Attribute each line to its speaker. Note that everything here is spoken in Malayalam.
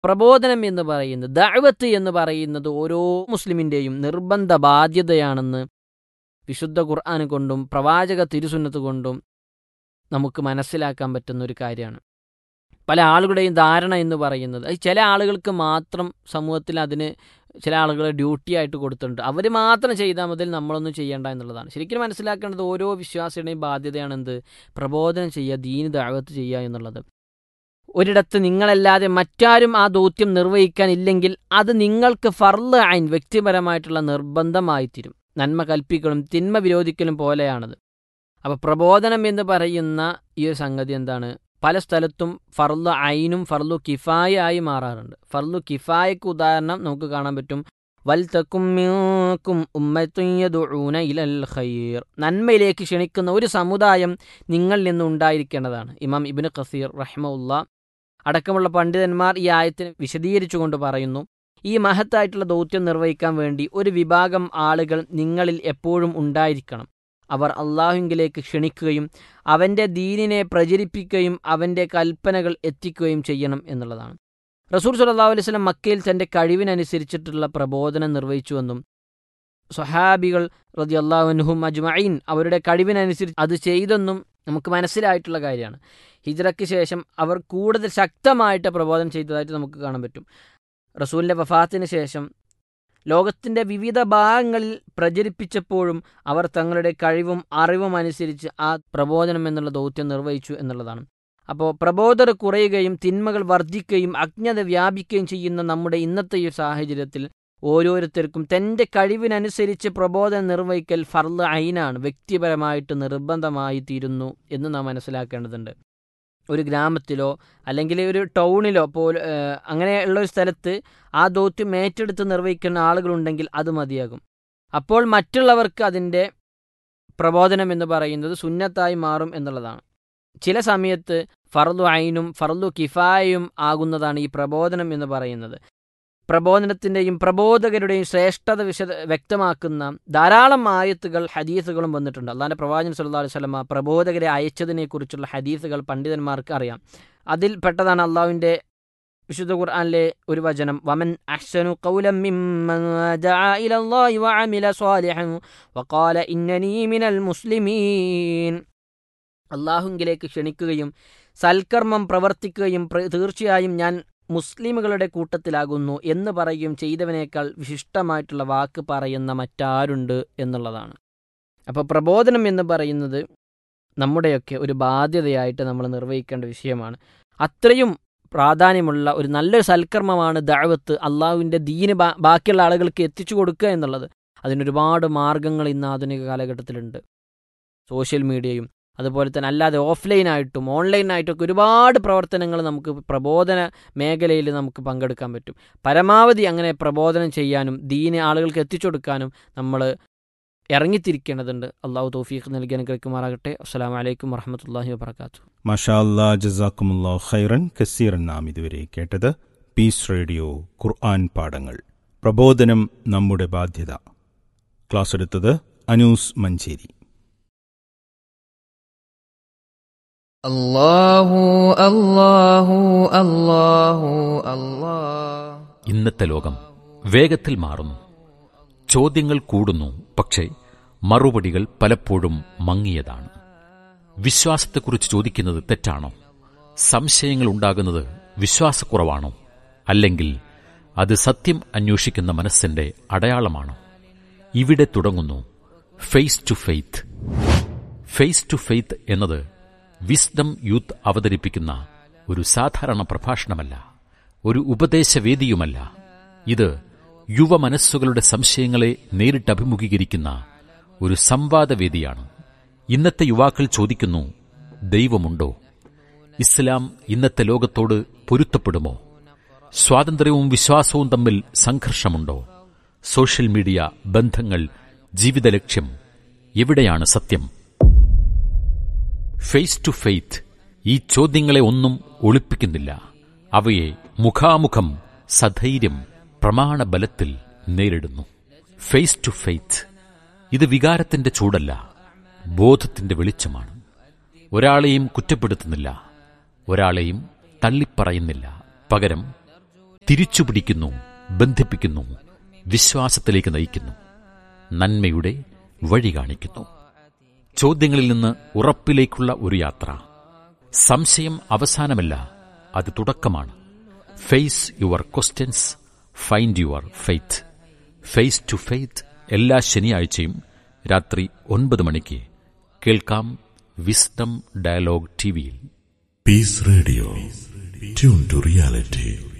Speaker 1: പ്രബോധനം എന്ന് പറയുന്നത് ദഅവത്ത് എന്ന് പറയുന്നത് ഓരോ മുസ്ലിമിൻ്റെയും നിർബന്ധ ബാധ്യതയാണെന്ന് വിശുദ്ധ ഖുർആൻ കൊണ്ടും പ്രവാചക തിരുസുന്നത്ത് കൊണ്ടും നമുക്ക് മനസ്സിലാക്കാൻ പറ്റുന്ന ഒരു കാര്യമാണ് പല ആളുകളുടെയും ധാരണ എന്ന് പറയുന്നത് അത് ചില ആളുകൾക്ക് മാത്രം സമൂഹത്തിൽ അതിന് ചില ആളുകൾ ഡ്യൂട്ടി ആയിട്ട് കൊടുത്തിട്ടുണ്ട് അവർ മാത്രം ചെയ്താൽ മതി നമ്മളൊന്നും ചെയ്യേണ്ട എന്നുള്ളതാണ് ശരിക്കും മനസ്സിലാക്കേണ്ടത് ഓരോ വിശ്വാസിയുടെയും ബാധ്യതയാണ് എന്ത് പ്രബോധനം ചെയ്യുക ദീന് ദാവത്ത് ചെയ്യുക എന്നുള്ളത് ഒരിടത്ത് നിങ്ങളല്ലാതെ മറ്റാരും ആ ദൗത്യം നിർവഹിക്കാൻ ഇല്ലെങ്കിൽ അത് നിങ്ങൾക്ക് ഫർള് ഐൻ വ്യക്തിപരമായിട്ടുള്ള നിർബന്ധമായി തീരും നന്മ കൽപ്പിക്കലും തിന്മ വിരോധിക്കലും പോലെയാണത് അപ്പോൾ പ്രബോധനം എന്ന് പറയുന്ന ഈ ഒരു സംഗതി എന്താണ് പല സ്ഥലത്തും ഫർളു ഐനും ഫർളു കിഫായ ആയി മാറാറുണ്ട് ഫർളു കിഫായക്ക് ഉദാഹരണം നമുക്ക് കാണാൻ പറ്റും വൽ തക്കും മിൻകും ഉമ്മത്തുൻ യദ്ഊന ഇലൽ ഖൈർ നന്മയിലേക്ക് ക്ഷണിക്കുന്ന ഒരു സമുദായം നിങ്ങളിൽ നിന്ന് ഉണ്ടായിരിക്കേണ്ടതാണ് ഇമാം ഇബ്നു ഖസീർ റഹ്മുല്ല അടക്കമുള്ള പണ്ഡിതന്മാർ ഈ ആയത്തിന് വിശദീകരിച്ചുകൊണ്ട് പറയുന്നു ഈ മഹത്തായിട്ടുള്ള ദൗത്യം നിർവഹിക്കാൻ വേണ്ടി ഒരു വിഭാഗം ആളുകൾ നിങ്ങളിൽ എപ്പോഴും ഉണ്ടായിരിക്കണം അവർ അള്ളാഹുങ്കിലേക്ക് ക്ഷണിക്കുകയും അവൻ്റെ ദീനിനെ പ്രചരിപ്പിക്കുകയും അവൻ്റെ കൽപ്പനകൾ എത്തിക്കുകയും ചെയ്യണം എന്നുള്ളതാണ് റസൂൽ സല്ലാഹു അലൈഹി സ്വലം മക്കയിൽ തൻ്റെ കഴിവിനനുസരിച്ചിട്ടുള്ള പ്രബോധനം നിർവഹിച്ചുവെന്നും സ്വഹാബികൾ റതി അള്ളാഹുനുഹും അജ്മഈൻ അവരുടെ കഴിവിനനുസരിച്ച് അത് ചെയ്തെന്നും നമുക്ക് മനസ്സിലായിട്ടുള്ള കാര്യമാണ് ഹിജ്റയ്ക്ക് ശേഷം അവർ കൂടുതൽ ശക്തമായിട്ട് പ്രബോധനം ചെയ്തതായിട്ട് നമുക്ക് കാണാൻ പറ്റും റസൂലിൻ്റെ വഫാത്തിന് ശേഷം ലോകത്തിൻ്റെ വിവിധ ഭാഗങ്ങളിൽ പ്രചരിപ്പിച്ചപ്പോഴും അവർ തങ്ങളുടെ കഴിവും അറിവും അനുസരിച്ച് ആ പ്രബോധനം എന്നുള്ള ദൗത്യം നിർവഹിച്ചു എന്നുള്ളതാണ് അപ്പോൾ പ്രബോധർ കുറയുകയും തിന്മകൾ വർദ്ധിക്കുകയും അജ്ഞത വ്യാപിക്കുകയും ചെയ്യുന്ന നമ്മുടെ ഇന്നത്തെ ഈ സാഹചര്യത്തിൽ ഓരോരുത്തർക്കും തൻ്റെ കഴിവിനനുസരിച്ച് പ്രബോധനം നിർവഹിക്കൽ ഫർള് ഐനാണ് വ്യക്തിപരമായിട്ട് നിർബന്ധമായി തീരുന്നു എന്ന് നാം മനസ്സിലാക്കേണ്ടതുണ്ട് ഒരു ഗ്രാമത്തിലോ അല്ലെങ്കിൽ ഒരു ടൗണിലോ പോൽ അങ്ങനെയുള്ള ഒരു സ്ഥലത്ത് ആ ദൗത്യം ഏറ്റെടുത്ത് നിർവഹിക്കുന്ന ആളുകളുണ്ടെങ്കിൽ അത് മതിയാകും അപ്പോൾ മറ്റുള്ളവർക്ക് അതിൻ്റെ പ്രബോധനം എന്ന് പറയുന്നത് സുന്നത്തായി മാറും എന്നുള്ളതാണ് ചില സമയത്ത് ഫർദു ഐനും ഫർദു കിഫായയും ആകുന്നതാണ് ഈ പ്രബോധനം എന്ന് പറയുന്നത് പ്രബോധനത്തിൻ്റെയും പ്രബോധകരുടെയും ശ്രേഷ്ഠത വിശദ വ്യക്തമാക്കുന്ന ധാരാളം ആയത്തുകൾ ഹദീസുകളും വന്നിട്ടുണ്ട് അള്ളാൻ്റെ പ്രവാചകൻ സല്ലാ അലൈഹി സ്വലമ പ്രബോധകരെ അയച്ചതിനെക്കുറിച്ചുള്ള ഹദീസുകൾ പണ്ഡിതന്മാർക്ക് അറിയാം അതിൽ പെട്ടതാണ് അള്ളാഹുവിൻ്റെ വിശുദ്ധ ഖുർആനിലെ ഒരു വചനം വമൻ അഹ്സനു ഖൗലം മിമ്മൻ ദഅ ഇലല്ലാഹി വഅമില സ്വാലിഹൻ വഖാല ഇന്നനീ മിനൽ മുസ്ലിമീൻ അള്ളാഹുങ്കിലേക്ക് ക്ഷണിക്കുകയും സൽക്കർമ്മം പ്രവർത്തിക്കുകയും തീർച്ചയായും ഞാൻ മുസ്ലിമുകളുടെ കൂട്ടത്തിലാകുന്നു എന്ന് പറയുകയും ചെയ്തവനേക്കാൾ വിശിഷ്ടമായിട്ടുള്ള വാക്ക് പറയുന്ന മറ്റാരുണ്ട് എന്നുള്ളതാണ് അപ്പോൾ പ്രബോധനം എന്ന് പറയുന്നത് നമ്മുടെയൊക്കെ ഒരു ബാധ്യതയായിട്ട് നമ്മൾ നിർവഹിക്കേണ്ട വിഷയമാണ് അത്രയും പ്രാധാന്യമുള്ള ഒരു നല്ലൊരു സൽക്കർമ്മമാണ് ദാവത്ത് അള്ളാഹുവിൻ്റെ ദീന് ബാക്കിയുള്ള ആളുകൾക്ക് എത്തിച്ചു കൊടുക്കുക എന്നുള്ളത് അതിനൊരുപാട് മാർഗങ്ങൾ ഇന്ന് ആധുനിക കാലഘട്ടത്തിലുണ്ട് സോഷ്യൽ മീഡിയയും അതുപോലെ തന്നെ അല്ലാതെ ഓഫ്ലൈനായിട്ടും ഓൺലൈനായിട്ടും ഒക്കെ ഒരുപാട് പ്രവർത്തനങ്ങൾ നമുക്ക് പ്രബോധന മേഖലയിൽ നമുക്ക് പങ്കെടുക്കാൻ പറ്റും പരമാവധി അങ്ങനെ പ്രബോധനം ചെയ്യാനും ദീന് ആളുകൾക്ക് എത്തിച്ചു കൊടുക്കാനും നമ്മൾ ഇറങ്ങിത്തിരിക്കേണ്ടതുണ്ട് അള്ളാഹു തൗഫീഖ് നൽകി അനുഗ്രഹിക്കുമാറാകട്ടെ അസ്സാം വലൈക്കും വറഹമത്തല്ലാഹി വാബർക്കാത്തു
Speaker 2: മഷാ അല്ലാ ജസാക്കുമുല്ലാ ഖൈറൻ കസീറൻ നാം ഇതുവരെ കേട്ടത് പീസ് റേഡിയോ ഖുർആൻ പാഠങ്ങൾ പ്രബോധനം നമ്മുടെ ബാധ്യത ക്ലാസ് എടുത്തത് അനൂസ് മഞ്ചേരി
Speaker 3: അല്ലാഹു അല്ലാഹു അല്ലാഹു അല്ലാ
Speaker 4: ഇന്നത്തെ ലോകം വേഗത്തിൽ മാറുന്നു ചോദ്യങ്ങൾ കൂടുന്നു പക്ഷേ മറുപടികൾ പലപ്പോഴും മങ്ങിയതാണ് വിശ്വാസത്തെക്കുറിച്ച് ചോദിക്കുന്നത് തെറ്റാണോ സംശയങ്ങൾ ഉണ്ടാകുന്നത് വിശ്വാസക്കുറവാണോ അല്ലെങ്കിൽ അത് സത്യം അന്വേഷിക്കുന്ന മനസ്സിന്റെ അടയാളമാണോ ഇവിടെ തുടങ്ങുന്നു face to faith face to faith എന്നത് വിസ്ഡം യൂത്ത് അവതരിപ്പിക്കുന്ന ഒരു സാധാരണ പ്രഭാഷണമല്ല ഒരു ഉപദേശവേദിയുമല്ല ഇത് യുവ മനസ്സുകളുടെ സംശയങ്ങളെ നേരിട്ട് അഭിമുഖീകരിക്കുന്ന ഒരു സംവാദവേദിയാണ് ഇന്നത്തെ യുവാക്കൾ ചോദിക്കുന്നു ദൈവമുണ്ടോ ഇസ്ലാം ഇന്നത്തെ ലോകത്തോട് പൊരുത്തപ്പെടുമോ സ്വാതന്ത്ര്യവും വിശ്വാസവും തമ്മിൽ സംഘർഷമുണ്ടോ സോഷ്യൽ മീഡിയ ബന്ധങ്ങൾ ജീവിത ലക്ഷ്യം എവിടെയാണ് സത്യം ഫേസ് ടു ഫെയ്ത്ത് ഈ ചോദ്യങ്ങളെ ഒന്നും ഒളിപ്പിക്കുന്നില്ല അവയെ മുഖാമുഖം സധൈര്യം പ്രമാണബലത്തിൽ നേരിടുന്നു ഫേസ് ടു ഫെയ്ത്ത് ഇത് വികാരത്തിന്റെ ചൂടല്ല ബോധത്തിന്റെ വെളിച്ചമാണ് ഒരാളെയും കുറ്റപ്പെടുത്തുന്നില്ല ഒരാളെയും തള്ളിപ്പറയുന്നില്ല പകരം തിരിച്ചുപിടിക്കുന്നു ബന്ധിപ്പിക്കുന്നു വിശ്വാസത്തിലേക്ക് നയിക്കുന്നു നന്മയുടെ വഴി കാണിക്കുന്നു ചോദ്യങ്ങളിൽ നിന്ന് ഉറപ്പിലേക്കുള്ള ഒരു യാത്ര സംശയം അവസാനമല്ല അത് തുടക്കമാണ് face your questions find your faith face to faith എല്ലാ ശനിയാഴ്ചയും രാത്രി ഒൻപത് മണിക്ക് കേൾക്കാം വിസ്ഡം ഡയലോഗ് ടിവിയിൽ
Speaker 5: Peace Radio. Tune to reality.